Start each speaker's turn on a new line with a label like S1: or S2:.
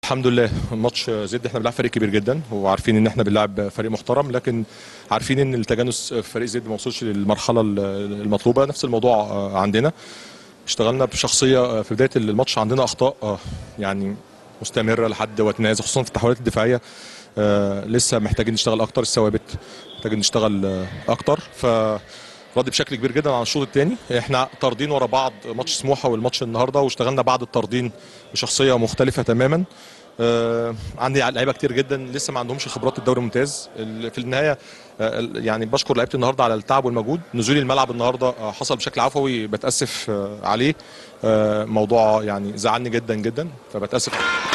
S1: الحمد لله ماتش زد احنا بنلعب فريق كبير جدا وعارفين ان احنا بنلعب فريق محترم لكن عارفين ان التجانس في فريق زد ما وصلش للمرحله المطلوبه نفس الموضوع عندنا اشتغلنا بشخصيه في بدايه الماتش عندنا اخطاء يعني مستمره لحد وتنازل خصوصا في التحولات الدفاعيه آه، لسه محتاجين نشتغل اكتر الثوابت محتاجين نشتغل آه، اكتر ف راضي بشكل كبير جدا عن الشوط الثاني احنا طاردين ورا بعض ماتش سموحه والماتش النهارده واشتغلنا بعد الطاردين بشخصيه مختلفه تماما آه عندي لعيبه كتير جدا لسه ما عندهمش خبرات الدوري الممتاز ال- في النهايه آه يعني بشكر لعيبه النهارده على التعب والمجهود نزولي الملعب النهارده آه حصل بشكل عفوي بتاسف آه عليه آه موضوع يعني زعلني جدا جدا فبتاسف